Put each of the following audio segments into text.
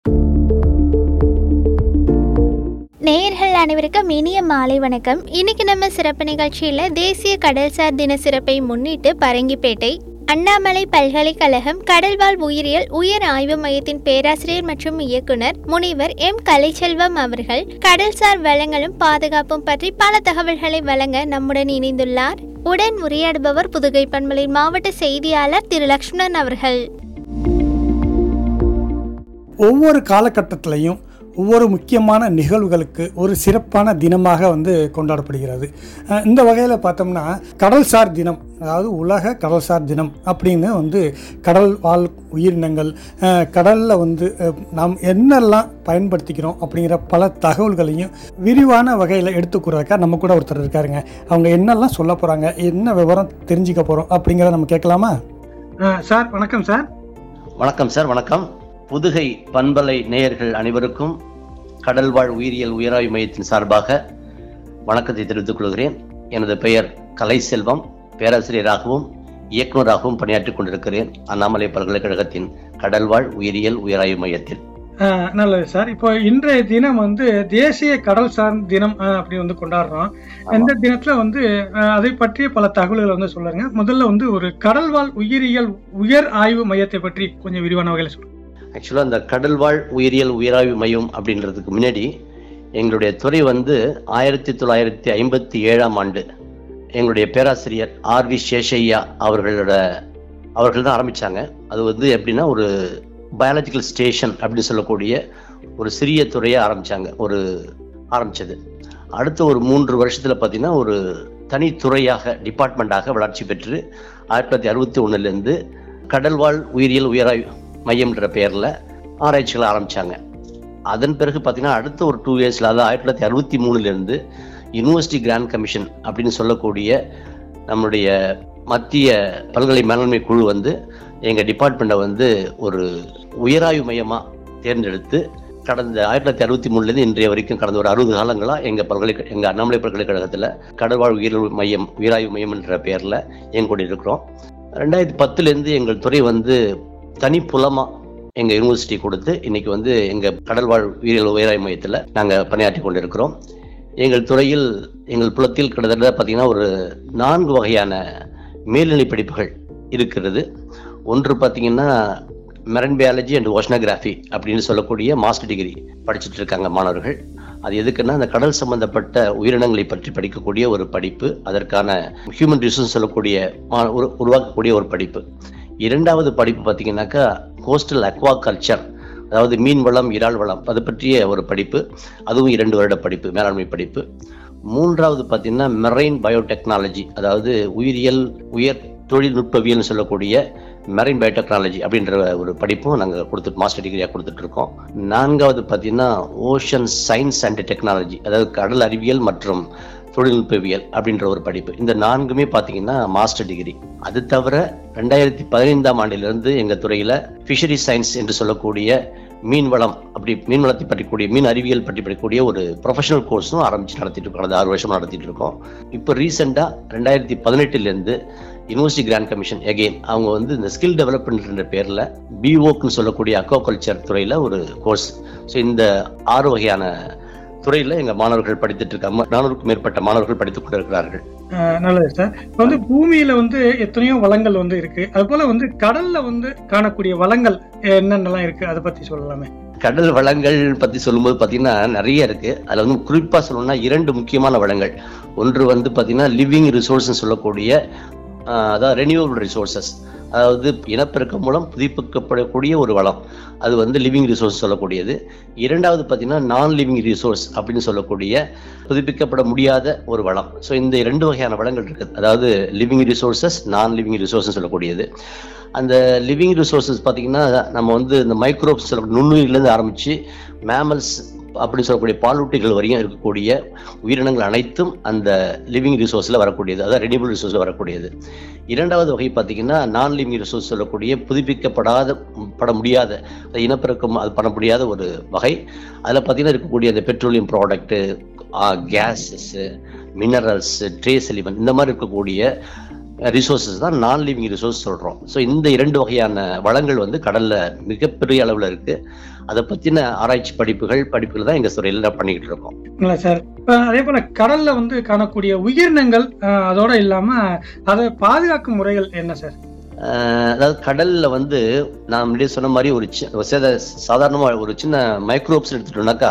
நேயர்கள் அனைவருக்கும் இனிய மாலை வணக்கம் இன்னைக்கு நம்ம சிறப்பு நிகழ்ச்சியில் தேசிய கடல்சார் தின சிறப்பை முன்னிட்டு பரங்கிப்பேட்டை அண்ணாமலை பல்கலைக்கழகம் கடல்வாழ் உயிரியல் உயர் ஆய்வு மையத்தின் பேராசிரியர் மற்றும் இயக்குனர் முனைவர் எம் கலைச்செல்வம் அவர்கள் கடல்சார் வளங்களும் பாதுகாப்பும் பற்றி பல தகவல்களை வழங்க நம்முடன் இணைந்துள்ளார் உடன் உரையாடுபவர் புதுகை பண்பலை மாவட்ட செய்தியாளர் திரு லக்ஷ்மணன் அவர்கள் ஒவ்வொரு காலகட்டத்திலையும் ஒவ்வொரு முக்கியமான நிகழ்வுகளுக்கு ஒரு சிறப்பான தினமாக வந்து கொண்டாடப்படுகிறது அஹ் இந்த வகையில் பார்த்தோம்னா கடல்சார் தினம் அதாவது உலக கடல்சார் தினம் அப்படின்னு வந்து கடல் வாழ் உயிரினங்கள் கடலில் வந்து அஹ், நாம் என்னெல்லாம் பயன்படுத்திக்கிறோம் அப்படிங்கிற பல தகவல்களையும் விரிவான வகையில் எடுத்துக்கூறதுக்காக நம்ம கூட ஒருத்தர் இருக்காருங்க அவங்க என்னெல்லாம் சொல்ல போகிறாங்க என்ன விவரம் தெரிஞ்சுக்க போகிறோம் அப்படிங்கிறத நம்ம கேட்கலாமா சார் வணக்கம் சார் வணக்கம் சார் வணக்கம் புதுகை பண்பலை நேயர்கள் அனைவருக்கும் கடல்வாழ் உயிரியல் உயராய்வு மையத்தின் சார்பாக வணக்கத்தை தெரிவித்துக் கொள்கிறேன் எனது பெயர் கலை செல்வம் பேராசிரியராகவும் இயக்குநராகவும் பணியாற்றிக் கொண்டிருக்கிறேன் அண்ணாமலை பல்கலைக்கழகத்தின் கடல்வாழ் உயிரியல் உயராய்வு மையத்தில் ஆஹ் நல்லது சார் இப்போ இன்றைய தினம் வந்து தேசிய கடல்சார் தினம் ஆஹ் அப்படி வந்து கொண்டாடுறோம் இந்த தினத்துல வந்து ஆஹ் அதை பற்றிய பல தகவல்களை வந்து சொல்லுங்க முதல்ல வந்து ஒரு கடல்வாழ் உயிரியல் உயர் ஆய்வு மையத்தை பற்றி கொஞ்சம் விரிவான வகையில் சொல்லுங்க ஆக்சுவலாக அந்த கடல்வாழ் உயிரியல் உயராய்வு மையம் அப்படின்றதுக்கு முன்னாடி எங்களுடைய துறை வந்து ஆயிரத்தி தொள்ளாயிரத்தி ஐம்பத்தி ஏழாம் ஆண்டு எங்களுடைய பேராசிரியர் ஆர் வி சேஷையா அவர்களோட அவர்கள் தான் ஆரம்பிச்சாங்க அது வந்து எப்படின்னா ஒரு பயாலஜிக்கல் ஸ்டேஷன் அப்படின்னு சொல்லக்கூடிய ஒரு சிறிய துறையை ஆரம்பிச்சாங்க ஒரு ஆரம்பிச்சது அடுத்த ஒரு மூன்று வருஷத்துல பார்த்தீங்கன்னா ஒரு தனித்துறையாக டிபார்ட்மெண்ட்டாக வளர்ச்சி பெற்று ஆயிரத்தி தொள்ளாயிரத்தி அறுபத்தி ஒன்றுலேருந்து கடல்வாழ் உயிரியல் உயராய்வு மையம்ன்ற பெயரில் ஆராய்ச்சிகளை ஆரம்பிச்சாங்க அதன் பிறகு பார்த்தீங்கன்னா அடுத்த ஒரு டூ இயர்ஸில் அதாவது ஆயிரத்தி தொள்ளாயிரத்தி அறுபத்தி மூணுலேருந்து யூனிவர்சிட்டி கிராண்ட் கமிஷன் அப்படின்னு சொல்லக்கூடிய நம்முடைய மத்திய பல்கலை மேலாண்மை குழு வந்து எங்கள் டிபார்ட்மெண்ட்டை வந்து ஒரு உயராய்வு மையமாக தேர்ந்தெடுத்து கடந்த ஆயிரத்தி தொள்ளாயிரத்தி அறுபத்தி மூணுலேருந்து இன்றைய வரைக்கும் கடந்த ஒரு அறுபது காலங்களாக எங்கள் பல்கலை எங்கள் அண்ணாமலை பல்கலைக்கழகத்தில் கடல்வாழ் உயிரியல் மையம் உயராய்வு மையம் என்ற பெயரில் இயங்கி இருக்கிறோம் ரெண்டாயிரத்தி பத்துலேருந்து எங்கள் துறை வந்து தனிப்புலமாக எங்கள் யூனிவர்சிட்டி கொடுத்து இன்னைக்கு வந்து எங்கள் கடல்வாழ் உயிரியல் உயராய்வு மையத்தில் நாங்கள் பணியாற்றி கொண்டிருக்கிறோம் எங்கள் துறையில் எங்கள் புலத்தில் கிட்டத்தட்ட பார்த்தீங்கன்னா ஒரு நான்கு வகையான மேல்நிலை படிப்புகள் இருக்கிறது ஒன்று பார்த்தீங்கன்னா மெரன் பயாலஜி அண்ட் ஓஷனோகிராஃபி அப்படின்னு சொல்லக்கூடிய மாஸ்டர் டிகிரி படிச்சுட்டு இருக்காங்க மாணவர்கள் அது எதுக்குன்னா அந்த கடல் சம்பந்தப்பட்ட உயிரினங்களை பற்றி படிக்கக்கூடிய ஒரு படிப்பு அதற்கான ஹியூமன் ரிசோர்ஸ் சொல்லக்கூடிய மா- உரு- உருவாக்கக்கூடிய ஒரு படிப்பு இரண்டாவது படிப்பு பார்த்தீங்கன்னாக்கா கோஸ்டல் அக்வா கல்ச்சர் அதாவது மீன் வளம் இறால் வளம் அது பற்றிய ஒரு படிப்பு அதுவும் இரண்டு வருட படிப்பு மேலாண்மை படிப்பு மூன்றாவது பார்த்தீங்கன்னா மெரைன் பயோடெக்னாலஜி அதாவது உயிரியல் உயர் தொழில்நுட்பவியல்னு சொல்லக்கூடிய மெரைன் பயோடெக்னாலஜி அப்படின்ற ஒரு படிப்பும் நாங்கள் கொடுத்துட்டு மாஸ்டர் டிகிரியாக கொடுத்துட்டு இருக்கோம் நான்காவது பார்த்தீங்கன்னா ஓஷன் சயின்ஸ் அண்ட் டெக்னாலஜி அதாவது கடல் அறிவியல் மற்றும் தொழில்நுட்பவியல் அப்படின்ற ஒரு படிப்பு இந்த நான்குமே பார்த்தீங்கன்னா மாஸ்டர் டிகிரி அது தவிர ரெண்டாயிரத்தி பதினைந்தாம் ஆண்டிலிருந்து எங்கள் துறையில் ஃபிஷரி சயின்ஸ் என்று சொல்லக்கூடிய மீன் வளம் அப்படி மீன் வளத்தை பற்றிக்கூடிய மீன் அறிவியல் பற்றி படிக்கக்கூடிய ஒரு ப்ரொஃபஷனல் கோர்ஸும் ஆரம்பிச்சு நடத்திட்டு இருக்கோம் கடந்த ஆறு வருஷமா நடத்திட்டு இருக்கோம் இப்போ ரீசெண்டாக ரெண்டாயிரத்தி பதினெட்டுலேருந்து யூனிவர்சிட்டி கிராண்ட் கமிஷன் எகெயின் அவங்க வந்து இந்த ஸ்கில் டெவலப்மெண்ட்ன்ற பேரில் பிஓக்குன்னு சொல்லக்கூடிய அக்வாகல்ச்சர் துறையில் ஒரு கோர்ஸ் ஸோ இந்த ஆறு வகையான துறையில் எங்கள் மாணவர்கள் படித்துட்டு இருக்காங்க நானூறுக்கும் மேற்பட்ட மாணவர்கள் படித்துக் கொண்டிருக்கிறார்கள் ஆஹ் நல்லது சார் இப்போ வந்து பூமியில வந்து எத்தனையோ வளங்கள் வந்து இருக்கு அது போல வந்து கடல்ல வந்து காணக்கூடிய வளங்கள் என்னென்னலாம் இருக்கு அதை பத்தி சொல்லலாமே கடல் வளங்கள் பத்தி சொல்லும்போது பாத்தீங்கன்னா நிறைய இருக்கு அதுல வந்து குறிப்பா சொல்லணும்னா இரண்டு முக்கியமான வளங்கள் ஒன்று வந்து பாத்தீங்கன்னா லிவிங் ரிசோர்ஸ்னு சொல்லக்கூடிய ஆஹ், அதாவது ரெனியூவபிள் ரிசோர்சஸ் அதாவது இனப்பெருக்கம் மூலம் புதுப்பிக்கப்படக்கூடிய ஒரு வளம் அது வந்து லிவிங் ரிசோர்ஸ் சொல்லக்கூடியது இரண்டாவது பார்த்தீங்கன்னா நான் லிவிங் ரிசோர்ஸ் அப்படின்னு சொல்லக்கூடிய புதுப்பிக்கப்பட முடியாத ஒரு வளம் ஸோ இந்த இரண்டு வகையான வளங்கள் இருக்குது அதாவது லிவிங் ரிசோர்சஸ் நான் லிவிங் ரிசோர்ஸ்னு சொல்லக்கூடியது அந்த லிவிங் ரிசோர்சஸ் பார்த்தீங்கன்னா நம்ம வந்து இந்த மைக்ரோப்ஸ் சொல்லக்கூடிய நுண்ணுயிரிலேருந்து ஆரம்பித்து மேமல்ஸ் அப்படி சொல்லக்கூடிய பாலூட்டிகள் வரையும் இருக்கக்கூடிய உயிரினங்கள் அனைத்தும் அந்த லிவிங் ரிசோர்ஸில் வரக்கூடியது அதாவது ரெனிபிள் ரிசோர்ஸில் வரக்கூடியது இரண்டாவது வகை பார்த்தீங்கன்னா நான் லிவிங் ரிசோர்ஸ் சொல்லக்கூடிய புதுப்பிக்கப்படாத பட முடியாத அது இனப்பெருக்கம் அது பண்ண முடியாத ஒரு வகை அதில் பார்த்தீங்கன்னா இருக்கக்கூடிய அந்த petroleum product gases minerals trace element இந்த மாதிரி இருக்கக்கூடிய ரிசோர்சஸ் தான் நான் லிவிங் ரிசோர்ஸ் சொல்றோம் ஸோ இந்த இரண்டு வகையான வளங்கள் வந்து கடல்ல மிகப்பெரிய அளவில் இருக்கு அதை பத்தின ஆராய்ச்சி படிப்புகள் படிப்புகள் தான் எங்க துறையில பண்ணிக்கிட்டு இருக்கோம் இல்லை சார் இப்போ அதே போல கடல்ல வந்து காணக்கூடிய உயிரினங்கள் அஹ், அதோட இல்லாம அதை பாதுகாக்கும் முறைகள் என்ன சார் அஹ் அதாவது கடல்ல வந்து நான் முன்னாடியே சொன்ன மாதிரி ஒரு சி- ஒரு சேத- சாதாரணமா ஒரு சின்ன மைக்ரோப்ஸ் எடுத்துட்டோம்னாக்கா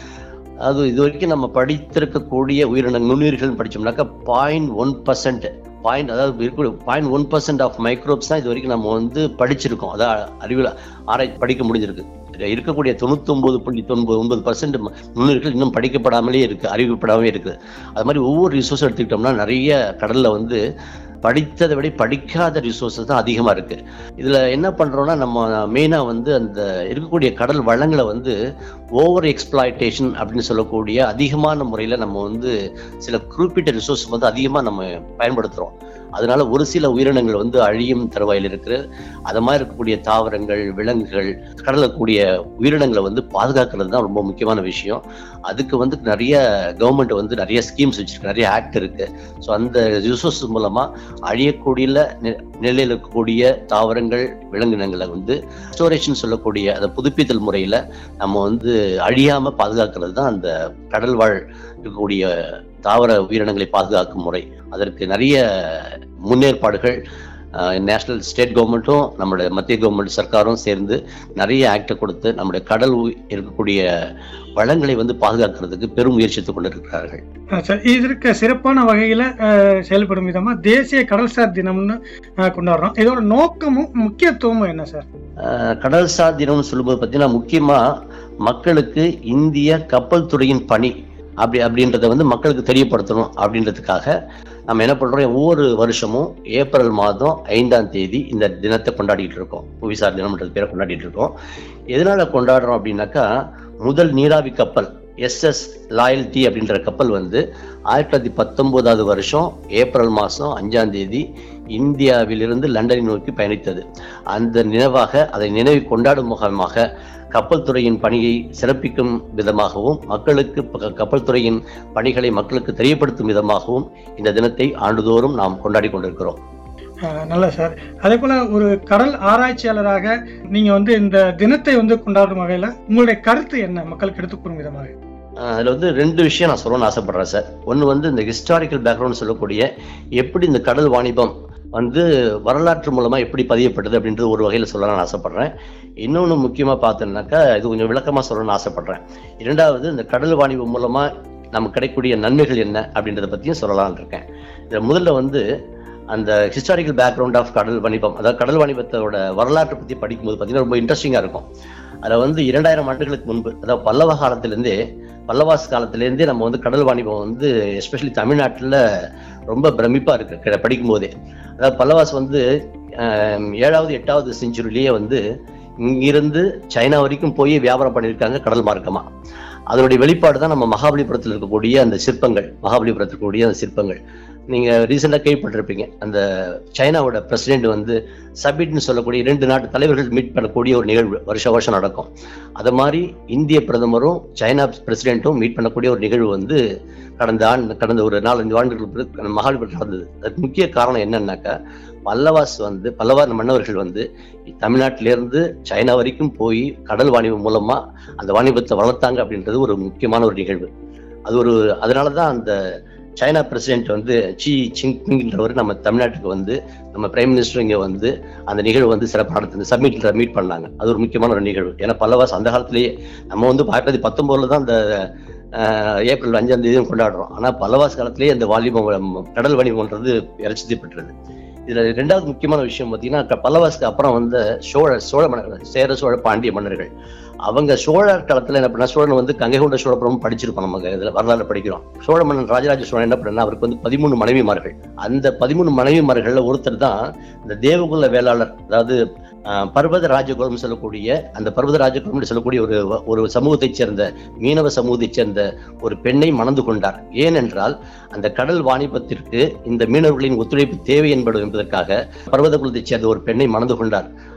அது இது வரைக்கும் நம்ம படித்திருக்கக்கூடிய உயிரின நுண்ணுயிர்கள் படிச்சோம்னாக்கா பாயிண்ட் ஒன் பர்சன்ட் பாயிண்ட் அதாவது இருக்கக்கூடிய point one percent of microbes தான் இது வரைக்கும் நம்ம வந்து படிச்சிருக்கோம் அதான் அறிவியல் ஆராய்ச்சி படிக்க முடிஞ்சிருக்கு இதுல இருக்கக்கூடிய தொண்ணூத்தொன்பது புள்ளி தொன்பது ஒன்பது பர்சன்ட் நுண்ணுயிர்கள் இன்னும் படிக்கப்படாமலே இருக்கு அறிவிக்கப்படாமலே இருக்குது அது மாதிரி ஒவ்வொரு ரிசோர்ஸ் எடுத்துக்கிட்டோம்னா நிறைய கடல்ல வந்து படித்ததை விட படிக்காத ரிசோர்ஸஸ் தான் அதிகமாக இருக்கு இதில் என்ன பண்ணுறோம்னா நம்ம மெயினாக வந்து அந்த இருக்கக்கூடிய கடல் வளங்களை வந்து ஓவர் எக்ஸ்பிளாய்டேஷன் அப்படின்னு சொல்லக்கூடிய அதிகமான முறையில் நம்ம வந்து சில குறிப்பிட்ட ரிசோர்ஸ் வந்து அதிகமாக நம்ம பயன்படுத்துகிறோம் அதனால ஒரு சில உயிரினங்கள் வந்து அழியும் தருவாயில் இருக்கு அது மாதிரி இருக்கக்கூடிய தாவரங்கள் விலங்குகள் கடல்ல கூடிய உயிரினங்களை வந்து பாதுகாக்கிறது தான் ரொம்ப முக்கியமான விஷயம் அதுக்கு வந்து நிறைய கவர்மெண்ட் வந்து நிறைய ஸ்கீம்ஸ் வச்சிருக்கு நிறைய ஆக்ட் இருக்கு ஸோ அந்த ரிசோர்ஸ் மூலமா அழியக்கூடிய நி- நிலையில் இருக்கக்கூடிய தாவரங்கள் விலங்கினங்களை வந்து ஸ்டோரேஷன் சொல்லக்கூடிய அந்த புதுப்பித்தல் முறையில நம்ம வந்து அழியாம பாதுகாக்கிறது தான் அந்த கடல் வாழ் இருக்கக்கூடிய தாவர உயிரினங்களை பாதுகாக்கும் முறை அதற்கு நிறைய முன்னேற்பாடுகள் நேஷனல் ஸ்டேட் கவர்மெண்ட்டும் நம்மளுடைய மத்திய கவர்மெண்ட் சர்க்காரும் சேர்ந்து நிறைய ஆக்டை கொடுத்து நம்முடைய கடல் உயி- இருக்கக்கூடிய வளங்களை வந்து பாதுகாக்கிறதுக்கு பெரும் முயற்சி எடுத்துக் கொண்டிருக்கிறார்கள் அஹ் சார் இதற்கு சிறப்பான வகையில அஹ், செயல்படும் விதமா தேசிய கடல்சார் தினம்னு அஹ், கொண்டாடுறோம் இதோட நோக்கமும் முக்கியத்துவமும் என்ன சார் அஹ் கடல்சார் தினம்னு சொல்லும்போது பார்த்தீங்கன்னா முக்கியமா மக்களுக்கு இந்திய கப்பல் துறையின் பணி அப்படி அப்படின்றத வந்து மக்களுக்கு தெரியப்படுத்தணும் அப்படின்றதுக்காக நம்ம என்ன பண்றோம் ஒவ்வொரு வருஷமும் ஏப்ரல் மாதம் ஐந்தாம் தேதி இந்த தினத்தை கொண்டாடிட்டு இருக்கோம் புவிசார் தினம்ன்றது பேரை கொண்டாடிட்டு இருக்கோம் எதனால கொண்டாடுறோம் அப்படின்னாக்கா முதல் நீராவி கப்பல் எஸ்எஸ் லாயல்டி அப்படின்ற கப்பல் வந்து ஆயிரத்தி தொள்ளாயிரத்தி பத்தொன்பதாவது வருஷம் ஏப்ரல் மாதம் அஞ்சாம் தேதி இந்தியாவிலிருந்து லண்டனை நோக்கி பயணித்தது அந்த நினைவாக அதை நினைவு கொண்டாடும் முகமாக கப்பல் துறையின் பணியை சிறப்பிக்கும் விதமாகவும் மக்களுக்கு ப- கப்பல் துறையின் பணிகளை மக்களுக்கு தெரியப்படுத்தும் விதமாகவும் இந்த தினத்தை ஆண்டுதோறும் நாம் கொண்டாடி கொண்டிருக்கிறோம் அஹ், நல்ல சார் அதே போல ஒரு கடல் ஆராய்ச்சியாளராக நீங்க வந்து இந்த தினத்தை வந்து கொண்டாடும் வகையில உங்களுடைய கருத்து என்ன மக்களுக்கு எடுத்துக் கூறும் விதமாக அஹ் அதுல வந்து ரெண்டு விஷயம் நான் சொல்லணும்னு ஆசைப்படுறேன் சார் ஒன்று வந்து இந்த ஹிஸ்டாரிக்கல் பேக்ரவுண்ட் சொல்லக்கூடிய எப்படி இந்த கடல் வாணிபம் வந்து வரலாற்று மூலமா எப்படி பதியப்பட்டது அப்படின்றது ஒரு வகையில் சொல்லலாம்னு ஆசைப்படுறேன் இன்னொன்று முக்கியமாக பார்த்தோம்னாக்கா இது கொஞ்சம் விளக்கமாக சொல்லணும்னு ஆசைப்படுறேன் இரண்டாவது இந்த கடல் வாணிபம் மூலமா நமக்கு கிடைக்கக்கூடிய நன்மைகள் என்ன அப்படின்றத பற்றியும் சொல்லலாம்னு இருக்கேன் இதில் முதல்ல வந்து அந்த ஹிஸ்டாரிக்கல் பேக்ரவுண்ட் ஆஃப் கடல் வாணிபம் அதாவது கடல் வாணிபத்தோட வரலாற்றை பற்றி படிக்கும்போது பார்த்தீங்கன்னா ரொம்ப இன்ட்ரெஸ்டிங்காக இருக்கும் அதில் வந்து இரண்டாயிரம் ஆண்டுகளுக்கு முன்பு அதாவது பல்லவ காலத்திலேருந்தே பல்லவாஸ் காலத்திலேருந்தே நம்ம வந்து கடல் வாணிபம் வந்து எஸ்பெஷலி தமிழ்நாட்டில் ரொம்ப பிரமிப்பாக இருக்கு கிட- படிக்கும்போதே அதாவது பல்லவாஸ் வந்து ஆஹ், ஏழாவது எட்டாவது செஞ்சுரியிலேயே வந்து இங்கிருந்து சைனா வரைக்கும் போய் வியாபாரம் பண்ணியிருக்காங்க கடல் மார்க்கமா அதனுடைய வெளிப்பாடு தான் நம்ம மகாபலிபுரத்தில் இருக்கக்கூடிய அந்த சிற்பங்கள் மகாபலிபுரத்தில் இருக்கக்கூடிய அந்த சிற்பங்கள் நீங்க ரீசெண்டாக கேள்விப்பட்டிருப்பீங்க அந்த சைனாவோட பிரசிடென்ட் வந்து சபிட்னு சொல்லக்கூடிய இரண்டு நாட்டு தலைவர்கள் மீட் பண்ணக்கூடிய ஒரு நிகழ்வு வருஷ வருஷம் நடக்கும் அது மாதிரி இந்திய பிரதமரும் சைனா பிரசிடென்ட்டும் மீட் பண்ணக்கூடிய ஒரு நிகழ்வு வந்து கடந்த ஆண்டு கடந்த ஒரு நாலஞ்சு ஆண்டுகளுக்கு பிறகு மகாபலிபுரம் நடந்தது அதுக்கு முக்கிய காரணம் என்னன்னாக்கா பல்லவாஸ் வந்து பல்லவா மன்னவர்கள் வந்து தமிழ்நாட்டிலேருந்து சைனா வரைக்கும் போய் கடல் வாணிபம் மூலமா அந்த வாணிபத்தை வளர்த்தாங்க அப்படின்றது ஒரு முக்கியமான ஒரு நிகழ்வு அது ஒரு அதனால தான் அந்த சைனா பிரசிடென்ட் வந்து சி ஜின்பிங்ன்றவர் நம்ம தமிழ்நாட்டுக்கு வந்து நம்ம பிரைம் மினிஸ்டர் இங்கே வந்து அந்த நிகழ்வு வந்து சிறப்பாக நடத்துது சப்மிட்ல மீட் பண்ணாங்க அது ஒரு முக்கியமான ஒரு நிகழ்வு ஏன்னா பல்லவாஸ் அந்த காலத்திலேயே நம்ம வந்து ஆயிரத்தி தொள்ளாயிரத்தி பத்தொம்போதுல தான் அந்த ஆஹ், ஏப்ரல் அஞ்சாம் தேதியும் கொண்டாடுறோம் ஆனால் பல்லவாஸ் காலத்திலேயே அந்த வாலிபம் கடல் வணிகம்ன்றது இறைச்சி பெற்றது இதுல ரெண்டாவது முக்கியமான விஷயம் பார்த்தீங்கன்னா க- பல்லவாஸ்க்கு அப்புறம் வந்த சோழ சோழ மன்னர்கள் சேர சோழ பாண்டிய மன்னர்கள் அவங்க சோழர் காலத்துல என்ன பண்ணா சோழன் வந்து கங்கை கொண்ட சோழபுரம் படிச்சிருப்போம் நமக்கு இதுல வரலாறு படிக்கிறோம் சோழ மன்னன் ராஜராஜ சோழன் என்ன பண்ணா அவருக்கு வந்து பதிமூணு மனைவிமார்கள் அந்த பதிமூணு மனைவிமார்கள்ல ஒருத்தர் தான் இந்த தேவகுல வேளாளர் அதாவது ஆஹ், பர்வத ராஜகுலம் சொல்லக்கூடிய அந்த பர்வத ராஜகுலம் என்று சொல்லக்கூடிய ஒரு ஒரு சமூகத்தைச் சேர்ந்த மீனவ சமூகத்தைச் சேர்ந்த ஒரு பெண்ணை மணந்து கொண்டார் ஏனென்றால் அந்த கடல் வாணிபத்திற்கு இந்த மீனவர்களின் ஒத்துழைப்பு தேவை என்பது என்பதற்காக பர்வத குலத்தைச் சேர்ந்த ஒரு பெண்ணை மணந்து கொண்டார்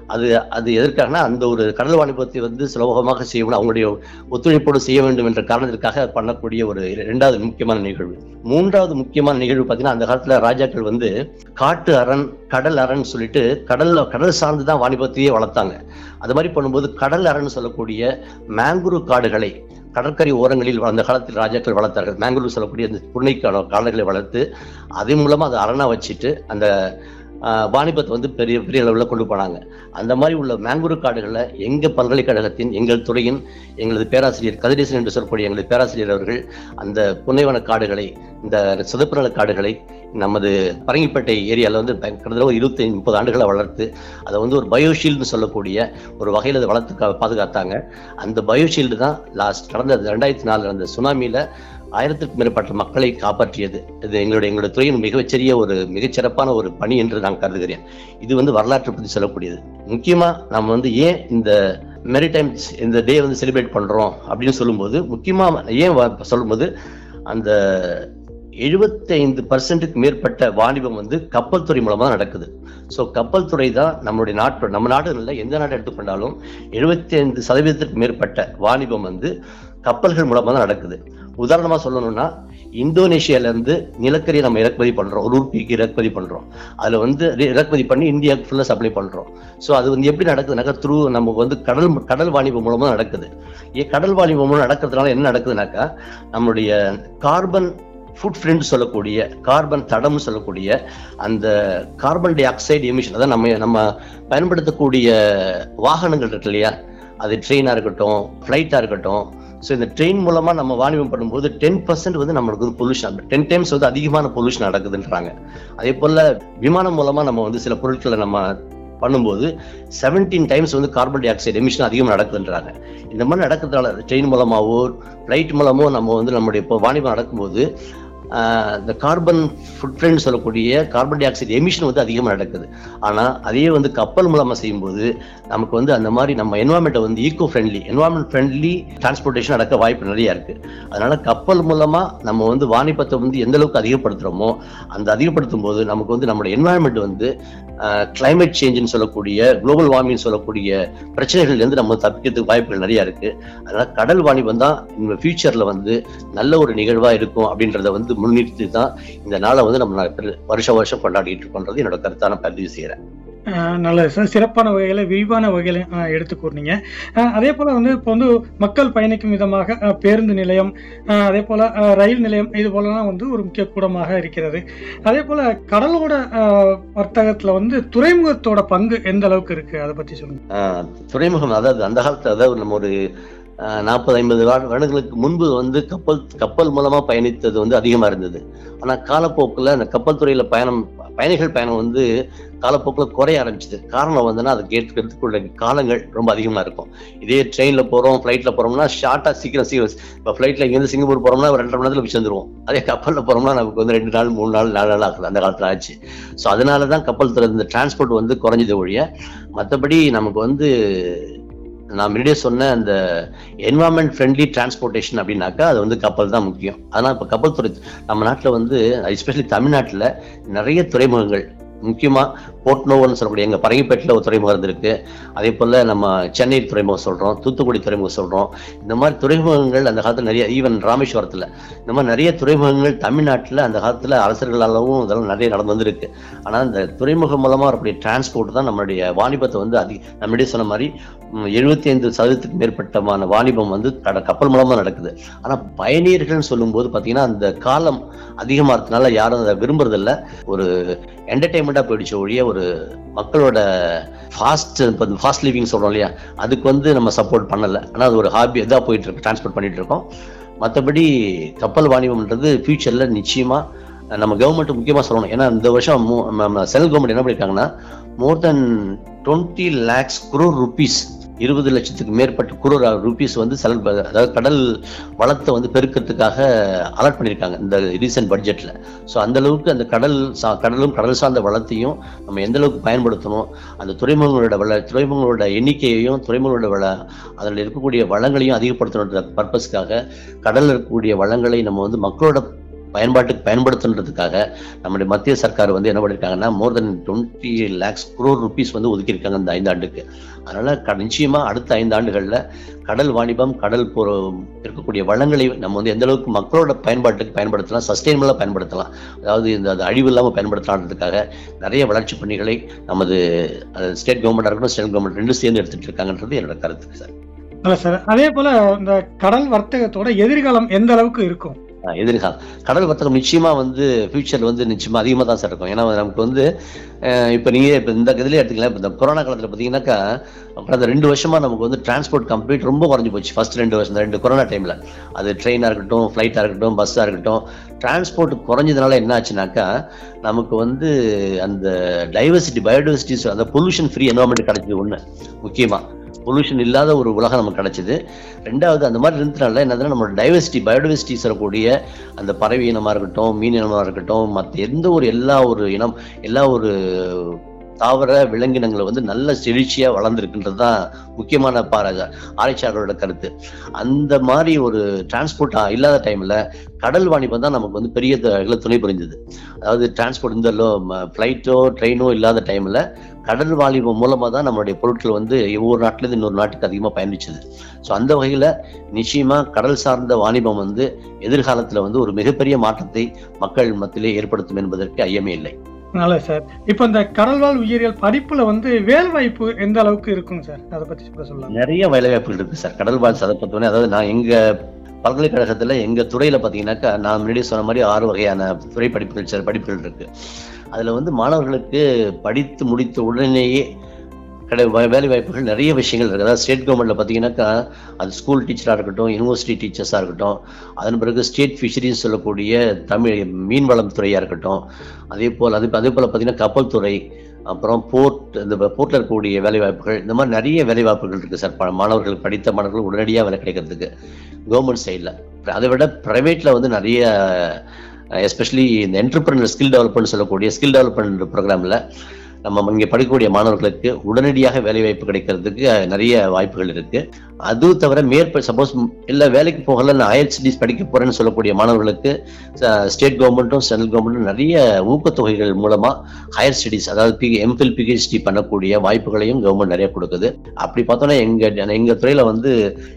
அது அது எதற்காகனா அந்த ஒரு கடல் வாணிபத்தை வந்து சுலபமாக செய்யணும் அவங்களுடைய ஒத்துழைப்போடு செய்ய வேண்டும் என்ற காரணத்திற்காக பண்ணக்கூடிய ஒரு இரண்டாவது முக்கியமான நிகழ்வு மூன்றாவது முக்கியமான நிகழ்வு பார்த்தீங்கன்னா அந்த காலத்துல ராஜாக்கள் வந்து காட்டு அரண் கடல் அரண் சொல்லிட்டு கடல்ல கடல் சார்ந்து தான் வாணிபத்தையே வளர்த்தாங்க அது மாதிரி பண்ணும்போது கடல் அரண் சொல்லக்கூடிய மேங்குரு காடுகளை கடற்கரை ஓரங்களில் அந்த காலத்தில் ராஜாக்கள் வளர்த்தார்கள் மேங்களூர் சொல்லக்கூடிய அந்த புன்னை காடு காடுகளை வளர்த்து அதன் மூலமா அதை அரணா வச்சுட்டு அந்த ஆஹ், வாணிபத்தை வந்து பெரிய பெரிய அளவில் கொண்டு போனாங்க அந்த மாதிரி உள்ள மேங்குரு காடுகளில் எங்க பல்கலைக்கழகத்தின் எங்கள் துறையின் எங்களது பேராசிரியர் கதிரேசன் என்று சொல்லக்கூடிய எங்களது பேராசிரியர் அவர்கள் அந்த புன்னைவன காடுகளை இந்த சிதப்பு நில காடுகளை நமது பரங்கிப்பேட்டை ஏரியாவில் வந்து ப- கிட்டத்தட்ட ஒரு இருபத்தி முப்பது ஆண்டுகளை வளர்த்து அதை வந்து ஒரு பயோஷீல்டுன்னு சொல்லக்கூடிய ஒரு வகையில் அதை வளர்த்து கா- பாதுகாத்தாங்க அந்த பயோஷீல்டு தான் லாஸ்ட் கடந்த ரெண்டாயிரத்தி நாலு அந்த சுனாமியில் ஆயிரத்துக்கும் மேற்பட்ட மக்களை காப்பாற்றியது இது எங்களுடைய எங்களுடைய துறையின் மிகச்சிறிய ஒரு மிகச்சிறப்பான ஒரு பணி என்று நான் கருதுகிறேன் இது வந்து வரலாற்றை பற்றி சொல்லக்கூடியது முக்கியமா நம்ம வந்து ஏன் இந்த மெரிடைம்ஸ் இந்த டே வந்து செலிப்ரேட் பண்றோம் அப்படின்னு சொல்லும்போது முக்கியமா ஏன் வ- சொல்லும்போது அந்த எழுபத்தைந்து பர்சன்ட்டுக்கு மேற்பட்ட வாணிபம் வந்து கப்பல் துறை மூலமா தான் நடக்குது ஸோ கப்பல் துறை தான் நம்மளுடைய நாட்டு நம்ம நாடு இல்லை எந்த நாடு எடுத்துக்கொண்டாலும் எழுபத்தி ஐந்து சதவீதத்திற்கு மேற்பட்ட வாணிபம் வந்து கப்பல்கள் மூலமா தான் நடக்குது உதாரணமா சொல்லணும்னா இந்தோனேஷியால இருந்து நிலக்கரியை நம்ம இறக்குமதி பண்றோம் ஒரு உருப்பிக்கு இறக்குமதி பண்றோம் அதுல வந்து ரி- இறக்குமதி பண்ணி இந்தியாவுக்கு ஃபுல்லா சப்ளை பண்றோம் ஸோ அது வந்து எப்படி நடக்குதுனாக்கா த்ரூ நமக்கு வந்து கடல் கடல் வாணிபம் மூலமா நடக்குது ஏன் கடல் வாணிபம் மூலம் நடக்கிறதுனால என்ன நடக்குதுனாக்கா நம்மளுடைய கார்பன் ஃபுட் பிரிண்ட் சொல்லக்கூடிய கார்பன் தடம் சொல்லக்கூடிய அந்த கார்பன் டை ஆக்சைடு எமிஷன் அதான் நம்ம நம்ம பயன்படுத்தக்கூடிய வாகனங்கள் இருக்கு இல்லையா அது ட்ரெயினாக இருக்கட்டும் ஃப்ளைட்டாக இருக்கட்டும் ஸோ இந்த ட்ரெயின் மூலமா நம்ம வாணிபம் பண்ணும்போது டென் பர்சன்ட் வந்து நம்மளுக்கு வந்து பொல்யூஷன் டென் டைம்ஸ் வந்து அதிகமான பொல்யூஷன் நடக்குதுன்றாங்க அதே போல விமானம் மூலமா நம்ம வந்து சில பொருட்களை நம்ம பண்ணும்போது 17 டைம்ஸ் வந்து கார்பன் டை ஆக்சைடு எமிஷன் அதிகமாக நடக்குதுன்றாங்க இந்த மாதிரி நடக்கிறதுனால ட்ரெயின் மூலமாவோ ஃப்ளைட் மூலமோ நம்ம வந்து நம்முடைய இப்போ வாணிபம் நடக்கும்போது ஆஹ், இந்த கார்பன் ஃபுட் பிரிண்ட் சொல்லக்கூடிய கார்பன் டை ஆக்சைடு எமிஷன் வந்து அதிகமாக நடக்குது ஆனால் அதே வந்து கப்பல் மூலமாக செய்யும்போது நமக்கு வந்து அந்த மாதிரி நம்ம என்வாமெண்ட்டை வந்து eco friendly environment friendly transportation நடக்க வாய்ப்பு நிறைய இருக்கு அதனால கப்பல் மூலமா நம்ம வந்து வாணிபத்தை வந்து எந்த அளவுக்கு அதிகப்படுத்துறோமோ அந்த அதிகப்படுத்தும் போது நமக்கு வந்து நம்மளோட என்வாயன்மெண்ட் வந்து கிளைமேட் சேஞ்சுன்னு சொல்லக்கூடிய குளோபல் வார்மிங் சொல்லக்கூடிய பிரச்சனைகள்ல இருந்து நம்ம தப்பிக்கிறதுக்கு வாய்ப்புகள் நிறைய இருக்கு அதனால கடல் வாணிபம் தான் இந்த ஃபியூச்சர்ல வந்து நல்ல ஒரு நிகழ்வா இருக்கும் அப்படின்றத வந்து முன்னிறுத்தி தான் இந்த நாளை வந்து நம்ம வருஷ வருஷம் கொண்டாடிட்டு இருக்கோன்றது என்னோட கருத்தான பதிவு செய்யறேன் அஹ் நல்லது சார் சிறப்பான வகையில் விரிவான வகையில் எடுத்து கூறினீங்க அஹ் அதே போல் வந்து இப்போ வந்து மக்கள் பயணிக்கும் விதமாக அஹ் பேருந்து நிலையம் அஹ் அதே போல் அஹ் ரயில் நிலையம் இது போலலாம் வந்து ஒரு முக்கிய கூடமாக இருக்கிறது அதே போல் கடலோட அஹ், வர்த்தகத்துல வந்து துறைமுகத்தோட பங்கு எந்த அளவுக்கு இருக்கு அதை பற்றி சொல்லுங்க ஆஹ் துறைமுகம் அதாவது அந்த காலத்துல அதாவது நம்ம ஒரு நாற்பது ஐம்பது வருடங்களுக்கு முன்பு வந்து கப்பல் கப்பல் மூலமா பயணித்தது வந்து அதிகமா இருந்தது ஆனா காலப்போக்குல அந்த கப்பல் துறையில பயணம் பயணிகள் பயணம் வந்து காலப்போக்குல குறைய ஆரம்பிச்சது காரணம் வந்துன்னா அது கேட்கறதுக்குள்ள காலங்கள் ரொம்ப அதிகமா இருக்கும் இதே ட்ரெயின்ல போறோம் ஃபிளைட்ல போறோம்னா ஷார்ட்டா சீக்கிரம் சீக்கிரம் இப்போ ஃபிளைட்ல இங்கேருந்து சிங்கப்பூர் போறோம்னா ஒரு ரெண்டரை மணி நேரத்துல போய் சேர்ந்துருவோம் அதே கப்பல்ல போறோம்னா நமக்கு வந்து ரெண்டு நாள் மூணு நாள் நாலு நாள் ஆகுது அந்த காலத்துல ஆச்சு ஸோ அதனால தான் கப்பல் துறை இந்த டிரான்ஸ்போர்ட் வந்து குறைஞ்சது ஒழிய மற்றபடி நமக்கு வந்து நான் முன்னாடியே சொன்ன அந்த என்வாயன்மெண்ட் ஃப்ரெண்ட்லி டிரான்ஸ்போர்ட்டேஷன் அப்படின்னாக்கா அது வந்து கப்பல் தான் முக்கியம் அதனால் இப்போ கப்பல் துறை நம்ம நாட்டில் வந்து எஸ்பெஷலி தமிழ்நாட்டில் நிறைய துறைமுகங்கள் முக்கியமாக போர்ட்னோவர்னு சொல்லக்கூடிய எங்கள் பரங்கிப்பேட்டில் ஒரு துறைமுகம் இருந்திருக்கு அதே போல் நம்ம சென்னை துறைமுகம் சொல்கிறோம் தூத்துக்குடி துறைமுகம் சொல்கிறோம் இந்த மாதிரி துறைமுகங்கள் அந்த காலத்தில் நிறைய ஈவன் ராமேஸ்வரத்தில் இந்த மாதிரி நிறைய துறைமுகங்கள் தமிழ்நாட்டில் அந்த காலத்தில் அரசர்களாலும் இதெல்லாம் நிறைய நடந்து வந்திருக்கு ஆனால் இந்த துறைமுகம் மூலமாக வரக்கூடிய டிரான்ஸ்போர்ட் தான் நம்மளுடைய வாணிபத்தை வந்து அதிக நம்மளுடைய சொன்ன மாதிரி எழுபத்தி ஐந்து சதவீதத்துக்கு மேற்பட்டமான வாணிபம் வந்து கட கப்பல் மூலமா நடக்குது ஆனா பயணியர்கள்னு சொல்லும்போது பாத்தீங்கன்னா அந்த காலம் அதிகமா இருக்கனால யாரும் அதை விரும்புறதில்ல ஒரு என்டர்டைன்மெண்டா போயிடுச்சு ஒழிய ஒரு மக்களோட ஃபாஸ்ட் ஃபாஸ்ட் லிவிங் சொல்றோம் இல்லையா அதுக்கு வந்து நம்ம சப்போர்ட் பண்ணல ஆனா அது ஒரு ஹாபி இதாக போயிட்டு இருக்கு டிரான்ஸ்போர்ட் பண்ணிட்டு இருக்கோம் மற்றபடி கப்பல் வாணிபம்ன்றது ஃபியூச்சர்ல நிச்சயமா நம்ம கவர்மெண்ட் முக்கியமா சொல்லணும் ஏன்னா இந்த வருஷம் சென்ட்ரல் கவர்மெண்ட் என்ன பண்ணிருக்காங்கன்னா more than twenty lakhs crore rupees இருபது லட்சத்துக்கு மேற்பட்ட குரோர் ருபீஸ் வந்து செலக்ட் அதாவது கடல் வளத்தை வந்து பெருக்கிறதுக்காக அலர்ட் பண்ணியிருக்காங்க இந்த ரீசெண்ட் பட்ஜெட்ல ஸோ அந்த அளவுக்கு அந்த கடல் சா கடலும் கடல் சார்ந்த வளத்தையும் நம்ம எந்த அளவுக்கு பயன்படுத்தணும் அந்த துறைமுகங்களோட வள துறைமுகங்களோட எண்ணிக்கையையும் துறைமுகங்களோட வள அதில் இருக்கக்கூடிய வளங்களையும் அதிகப்படுத்தணுன்ற பர்பஸ்க்காக கடலில் இருக்கக்கூடிய வளங்களை நம்ம வந்து மக்களோட பயன்பாட்டுக்கு பயன்படுத்துன்றதுக்காக நம்முடைய மத்திய சர்க்கார் வந்து என்ன பண்ணியிருக்காங்கன்னா more than twenty lakhs crore rupees வந்து ஒதுக்கியிருக்காங்க இந்த ஐந்தாண்டுக்கு அதனால க- நிச்சயமா அடுத்த ஐந்து ஆண்டுகள்ல கடல் வாணிபம் கடல் பொரு இருக்கக்கூடிய வளங்களை நம்ம வந்து எந்த அளவுக்கு மக்களோட பயன்பாட்டுக்கு பயன்படுத்தலாம் சஸ்டைனபிளா பயன்படுத்தலாம் அதாவது இந்த அது அழிவு இல்லாமல் பயன்படுத்தலான்றதுக்காக நிறைய வளர்ச்சி பணிகளை நமது ஸ்டேட் கவர்மெண்டா இருக்கட்டும் ஸ்டேட் கவர்மெண்ட் ரெண்டும் சேர்ந்து எடுத்துட்டு இருக்காங்கன்றது என்னோட கருத்து சார் அல்ல சார் அதே போல இந்த கடல் வர்த்தகத்தோட எதிர்காலம் எந்த அளவுக்கு இருக்கும் ஆஹ் எதிர்காலம் கடல் வர்த்தகம் நிச்சயமா வந்து ஃபியூச்சர் வந்து நிச்சயமா அதிகமாக தான் சார் இருக்கும் ஏன்னா நமக்கு வந்து அஹ் இப்ப நீங்க இப்ப இந்த இதுலயே எடுத்துக்கலாம் இப்ப இந்த கொரோனா காலத்துல பாத்தீங்கன்னாக்கா கடந்த ரெண்டு வருஷமா நமக்கு வந்து டிரான்ஸ்போர்ட் கம்ப்ளீட் ரொம்ப குறைஞ்சு போச்சு ஃபர்ஸ்ட் ரெண்டு வருஷம் இந்த ரெண்டு கொரோனா டைம்ல அது ட்ரெயினா இருக்கட்டும் ஃபிளைட்டா இருக்கட்டும் பஸ்ஸா இருக்கட்டும் டிரான்ஸ்போர்ட் குறைஞ்சதுனால என்ன ஆச்சுனாக்கா நமக்கு வந்து அந்த டைவர்சிட்டி பயோடைவர்சிட்டிஸ் அந்த பொல்யூஷன் ஃப்ரீ என்வரன்மெண்ட் கிடைச்சது ஒண்ணு முக்கியமா பொல்யூஷன் இல்லாத ஒரு உலகம் நமக்கு கிடைச்சது ரெண்டாவது அந்த மாதிரி இருந்ததுனால என்னதுன்னா நம்மளோட டைவர்சிட்டி பயோடைவர்சிட்டிஸ் இருக்கக்கூடிய அந்த பறவை இனமா இருக்கட்டும் மீன் இனமா இருக்கட்டும் மற்ற எந்த ஒரு எல்லா ஒரு இனம் எல்லா ஒரு தாவர விலங்கினங்களை வந்து நல்ல செழிச்சியா வளர்ந்துருக்குன்றது தான் முக்கியமான பார ஆராய்ச்சியாளர்களோட கருத்து அந்த மாதிரி ஒரு டிரான்ஸ்போர்ட் இல்லாத டைம்ல கடல் வாணிபம் தான் நமக்கு வந்து பெரிய த- இதுல துணை புரிஞ்சுது அதாவது டிரான்ஸ்போர்ட் இந்த ஃப்ளைட்டோ ட்ரெயினோ இல்லாத டைம்ல கடல் வாணிபம் மூலமா தான் நம்மளுடைய பொருட்கள் வந்து ஒவ்வொரு நாட்டுல இருந்து இன்னொரு நாட்டுக்கு அதிகமா பயணிச்சது ஸோ அந்த வகையில நிச்சயமா கடல் சார்ந்த வாணிபம் வந்து எதிர்காலத்துல வந்து ஒரு மிகப்பெரிய மாற்றத்தை மக்கள் மத்தியிலே ஏற்படுத்தும் என்பதற்கு ஐயமே இல்லை நல்லது சார் இப்போ இந்த கடல்வாழ் உயிரியல் படிப்புல வந்து வேலை வாய்ப்பு எந்த அளவுக்கு இருக்கும் சார் அதை பத்தி கூட சொல்லலாம் நிறைய வேலைவாய்ப்புகள் இருக்கு சார் கடல் வாழ் சதப்பத்தோனே அதாவது நான் எங்க பல்கலைக்கழகத்துல எங்க துறையில பாத்தீங்கன்னாக்கா நான் முன்னாடி சொன்ன மாதிரி ஆறு வகையான துறை படிப்புகள் சில படிப்புகள் இருக்கு அதுல வந்து மாணவர்களுக்கு படித்து முடித்த உடனேயே கடை வே- வேலை வாய்ப்புகள் நிறைய விஷயங்கள் இருக்கு அதாவது ஸ்டேட் கவர்மெண்ட்ல பாத்தீங்கன்னாக்கா அது ஸ்கூல் டீச்சரா இருக்கட்டும் யூனிவர்சிட்டி டீச்சர்ஸா இருக்கட்டும் அதன் பிறகு ஸ்டேட் ஃபிஷரிஸ் சொல்லக்கூடிய தமிழ் மீன்வளம் துறையா இருக்கட்டும் அதே போல் அது அதே போல பாத்தீங்கன்னா கப்பல் துறை அப்புறம் போர்ட் இந்த போர்ட்ல இருக்கக்கூடிய வேலை வாய்ப்புகள் இந்த மாதிரி நிறைய வேலை வாய்ப்புகள் இருக்கு சார் ப- மாணவர்கள் படித்த மாணவர்கள் உடனடியாக வேலை கிடைக்கிறதுக்கு கவர்மெண்ட் சைடில் அதை விட ப்ரைவேட்ல வந்து நிறைய எஸ்பெஷலி இந்த என்டர்பிரினர் ஸ்கில் டெவலப்மெண்ட் சொல்லக்கூடிய ஸ்கில் டெவலப்மெண்ட் ப்ரோக்ராம்ல நம்ம இங்கே படிக்கக்கூடிய மாணவர்களுக்கு உடனடியாக வேலை வாய்ப்பு கிடைக்கிறதுக்கு அஹ், நிறைய வாய்ப்புகள் இருக்கு அது தவிர மேற்ப சப்போஸ் இல்ல வேலைக்கு போகல நான் ஹையர் ஸ்டடீஸ் படிக்க போறேன்னு சொல்லக்கூடிய மாணவர்களுக்கு ஸ்டேட் கவர்மெண்ட்டும் சென்ட்ரல் கவர்மெண்ட்டும் நிறைய ஊக்கத்தொகைகள் மூலமா ஹையர் ஸ்டடீஸ் அதாவது பி எம்ஃபில் பிஹெச்டி பண்ணக்கூடிய வாய்ப்புகளையும் கவர்மெண்ட் நிறைய கொடுக்குது அப்படி பார்த்தோன்னா எங்க எங்க துறையில வந்து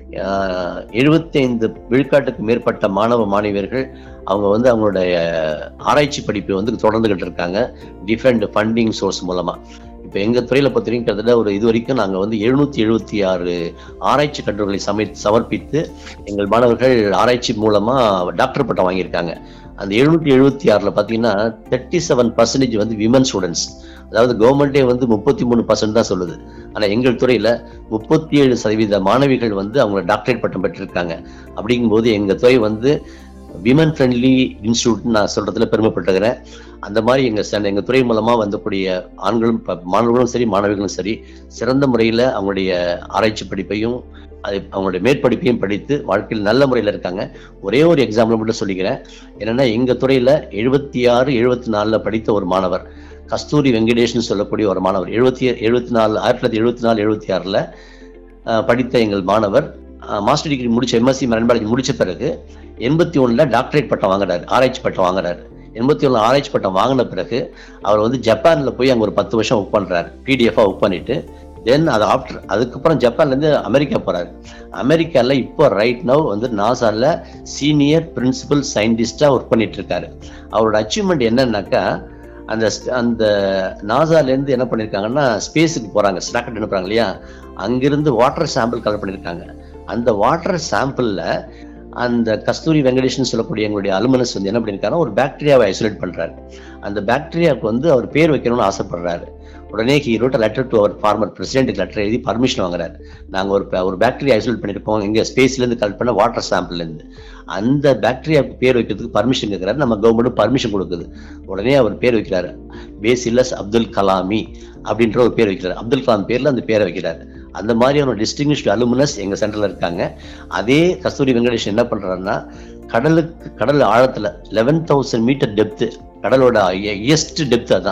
எழுபத்தி ஐந்து விழுக்காட்டுக்கு மேற்பட்ட மாணவ மாணவியர்கள் அவங்க வந்து அவங்களுடைய ஆராய்ச்சி படிப்பை வந்து தொடர்ந்துகிட்டு இருக்காங்க டிஃபரெண்ட் ஃபண்டிங் சோர்ஸ் மூலமா இப்போ எங்க துறையில பார்த்தீங்கன்னா கிட்டத்தட்ட ஒரு இது வரைக்கும் நாங்க வந்து எழுநூத்தி எழுபத்தி ஆறு ஆராய்ச்சி கட்டுரைகளை சமை சமர்ப்பித்து எங்கள் மாணவர்கள் ஆராய்ச்சி மூலமா டாக்டர் பட்டம் வாங்கியிருக்காங்க அந்த எழுநூத்தி எழுபத்தி ஆறுல பாத்தீங்கன்னா தேர்ட்டி செவன் பர்சன்டேஜ் வந்து விமன் ஸ்டூடெண்ட்ஸ் அதாவது கவர்மெண்டே வந்து முப்பத்தி மூணு பர்சன்ட் தான் சொல்லுது ஆனா எங்கள் துறையில முப்பத்தி ஏழு சதவீத மாணவிகள் வந்து அவங்க டாக்டரேட் பட்டம் பெற்றிருக்காங்க அப்படிங்கும்போது எங்க துறை வந்து விமன் ஃப்ரெண்ட்லி இன்ஸ்டியூட் நான் சொல்றதுல பெருமைப்பட்டுக்கிறேன் அந்த மாதிரி எங்க சென்னை- எங்க துறை மூலமா வந்தக்கூடிய ஆண்களும் ப- மாணவர்களும் சரி மாணவிகளும் சரி சிறந்த முறையில அவங்களுடைய ஆராய்ச்சி படிப்பையும் அது அவங்களுடைய மேற்படிப்பையும் படித்து வாழ்க்கையில் நல்ல முறையில் இருக்காங்க ஒரே ஒரு எக்ஸாம்பிள் மட்டும் சொல்லிக்கிறேன் என்னன்னா எங்க துறையில எழுபத்தி ஆறு எழுபத்தி நாலுல படித்த ஒரு மாணவர் கஸ்தூரி வெங்கடேஷ்னு சொல்லக்கூடிய ஒரு மாணவர் எழுபத்தி எழுபத்தி நாலு ஆயிரத்தி தொள்ளாயிரத்தி எழுபத்தி நாலு எழுபத்தி ஆறுல அஹ், படித்த எங்கள் மாணவர் மாஸ்டர் டிகிரி முடிச்ச எம்எஸ்சி மரண்பாடி முடிச்ச பிறகு எண்பத்தி ஒண்ணுல டாக்டரேட் பட்டம் வாங்குறாரு ஆராய்ச்சி பட்டம் வாங்குறாரு எண்பத்தி ஒண்ணு ஆராய்ச்சி பட்டம் வாங்கின பிறகு அவர் வந்து ஜப்பான்ல போய் அங்க ஒரு பத்து வருஷம் ஒர்க் பண்றாரு பிடிஎஃபா ஒர்க் பண்ணிட்டு தென் அது ஆஃப்டர் அதுக்கப்புறம் ஜப்பான்ல இருந்து அமெரிக்கா போறாரு அமெரிக்கால இப்போ ரைட் நவ் வந்து நாசால சீனியர் பிரின்சிபல் சயின்டிஸ்டா ஒர்க் பண்ணிட்டு இருக்காரு அவரோட அச்சீவ்மெண்ட் என்னன்னாக்கா அந்த st- அந்த நாசால இருந்து என்ன பண்ணிருக்காங்கன்னா ஸ்பேஸுக்கு போறாங்க ராக்கெட் அனுப்புறாங்க இல்லையா அங்கிருந்து வாட்டர் சாம்பிள் கலெக்ட் பண்ணிருக்காங்க அந்த வாட்டர் சாம்பிள்ல அந்த கஸ்தூரி வெங்கடேஷன் சொல்லக்கூடிய எங்களுடைய அலுமினஸ் வந்து என்ன பண்ணிருக்காருன்னா ஒரு பாக்டீரியாவை ஐசோலேட் பண்றாரு அந்த பாக்டீரியாவுக்கு வந்து அவர் பேர் வைக்கணும்னு ஆசைப்படுறாரு உடனே he wrote letter to our former president letter எழுதி பர்மிஷன் வாங்குறாரு நாங்க ஒரு ப- ஒரு பாக்டீரியா ஐசோலேட் பண்ணிருக்கோம் எங்க ஸ்பேஸ்ல இருந்து கலெக்ட் பண்ண வாட்டர் சாம்பிள்ல இருந்து அந்த பாக்டீரியாவுக்கு பேர் வைக்கிறதுக்கு பர்மிஷன் கேட்கிறாரு நம்ம கவர்மெண்ட் பர்மிஷன் கொடுக்குது உடனே அவர் பேர் வைக்கிறாரு பேசிலஸ் அப்துல் கலாமி அப்படின்ற ஒரு பேர் வைக்கிறார் அப்துல் கலாம் பேர்ல அந்த பேரை வைக்கிறாரு அந்த மாதிரியான டிஸ்டிங்விஷ்டு அலுமினஸ் எங்க சென்டர்ல இருக்காங்க அதே கஸ்தூரி வெங்கடேஷ் என்ன பண்றாருன்னா கடலுக்கு கடல் ஆழத்துல லெவன் தௌசண்ட் மீட்டர் டெப்த் கடலோட ஹையஸ்ட் டெப்த் அதான்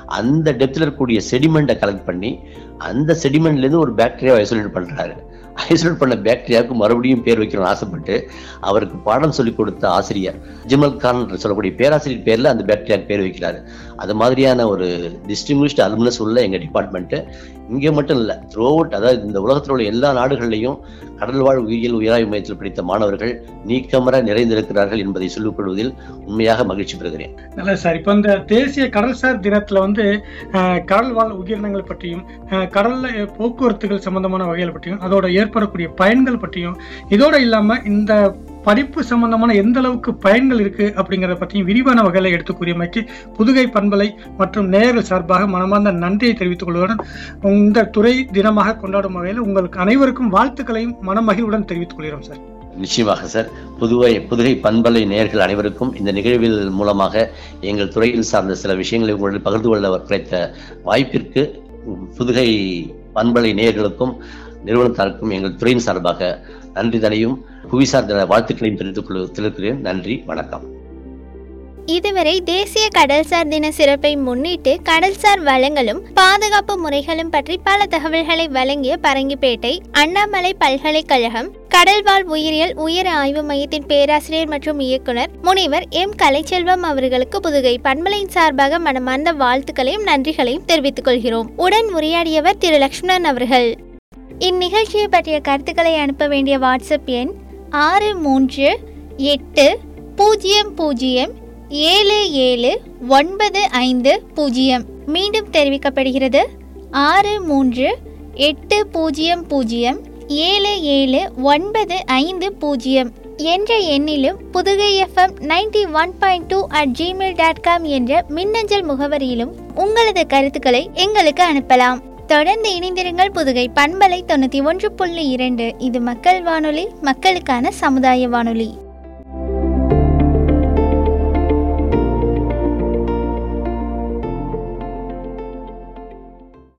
அந்த டெப்த்தில் இருக்கக்கூடிய செடிமெண்ட்டை கலெக்ட் பண்ணி அந்த செடிமெண்ட்லேருந்து ஒரு பாக்டீரியாவை ஐசோலேட் பண்ணுறாரு ஐசோலேட் பண்ண பாக்டீரியாவுக்கு மறுபடியும் பேர் வைக்கணும்னு ஆசைப்பட்டு அவருக்கு பாடம் சொல்லிக் கொடுத்த ஆசிரியர் ஜிமல் கான் என்று சொல்லக்கூடிய பேராசிரியர் பேர்ல அந்த பாக்டீரியாவுக்கு பேர் வைக்கிறாரு அது மாதிரியான ஒரு டிஸ்டிங்விஷ்டு அலுமினஸ் உள்ள எங்க டிபார்ட்மெண்ட் இங்கே மட்டும் இல்லை த்ரூ அவுட் அதாவது இந்த உலகத்தில் உள்ள எல்லா நாடுகளிலையும் கடல்வாழ் உயிரியல் உயராய்வு மையத்தில் படித்த மாணவர்கள் நீக்கமர நிறைந்திருக்கிறார்கள் என்பதை சொல்லிக் கொள்வதில் உண்மையாக மகிழ்ச்சி பெறுகிறேன் நல்லது சார் இப்போ இந்த தேசிய கடல்சார் தினத்துல வந்து அஹ், கடல் வாழ் உயிரினங்கள் பற்றியும் அஹ், கடல்ல அஹ், போக்குவரத்துகள் சம்பந்தமான வகைகள் பற்றியும் அதோட ஏற்படக்கூடிய பயன்கள் பற்றியும் இதோட இல்லாம இந்த படிப்பு சம்பந்தமான எந்த அளவுக்கு பயன்கள் இருக்கு அப்படிங்கறத பற்றியும் விரிவான வகையில எடுத்து கூறியமைக்கு புதுகை பண்பலை மற்றும் நேயர்கள் சார்பாக மனமார்ந்த நன்றியை தெரிவித்துக் கொள்வதுடன் இந்த துறை தினமாக கொண்டாடும் வகையில் உங்களுக்கு அனைவருக்கும் வாழ்த்துக்களையும் மனமகிழ்வுடன் தெரிவித்துக் கொள்கிறோம் சார் நிச்சயமாக சார் புதுவை புதுகை பண்பலை நேயர்கள் அனைவருக்கும் இந்த நிகழ்வில் மூலமாக எங்கள் துறையில் சார்ந்த சில விஷயங்களை உங்களுடன் பகிர்ந்து கொள்ள கிடைத்த வாய்ப்பிற்கு புதுகை பண்பலை நேயர்களுக்கும் நிறுவனத்தாருக்கும் எங்கள் துறையின் சார்பாக நன்றி தனையும் புவிசார் தின வாழ்த்துக்களையும் தெரிவித்துக் கொள்கிறேன் நன்றி வணக்கம் இதுவரை தேசிய கடல்சார் தின சிறப்பை முன்னிட்டு கடல்சார் வளங்களும் பாதுகாப்பு முறைகளும் பற்றி பல தகவல்களை வழங்கிய பரங்கிப்பேட்டை அண்ணாமலை பல்கலைக்கழகம் கடல்வாழ் உயிரியல் உயர் ஆய்வு மையத்தின் பேராசிரியர் மற்றும் இயக்குனர் முனைவர் எம் கலைச்செல்வம் அவர்களுக்கு புதுகை பண்பலையின் சார்பாக மனமார்ந்த வாழ்த்துக்களையும் நன்றிகளையும் தெரிவித்துக் கொள்கிறோம் உடன் உரையாடியவர் திரு லக்ஷ்மணன் அவர்கள் இந்நிகழ்ச்சியை பற்றிய கருத்துக்களை அனுப்ப வேண்டிய வாட்ஸ்அப் எண் ஆறு மூன்று எட்டு பூஜ்ஜியம் பூஜ்ஜியம் ஏழு ஏழு ஒன்பது ஐந்து பூஜ்ஜியம் மீண்டும் தெரிவிக்கப்படுகிறது ஆறு மூன்று எட்டு பூஜ்ஜியம் பூஜ்ஜியம் ஏழு ஏழு ஒன்பது ஐந்து பூஜ்ஜியம் என்ற எண்ணிலும் Pudugai FM ninety one point two at Gmail dot com என்ற மின்னஞ்சல் முகவரியிலும் உங்களது கருத்துக்களை எங்களுக்கு அனுப்பலாம் தொடர்ந்து இணைந்திருங்கள் புதுகை பண்பலை தொண்ணூற்றி ஒன்று புள்ளி இரண்டு இது மக்கள் வானொலி மக்களுக்கான சமுதாய வானொலி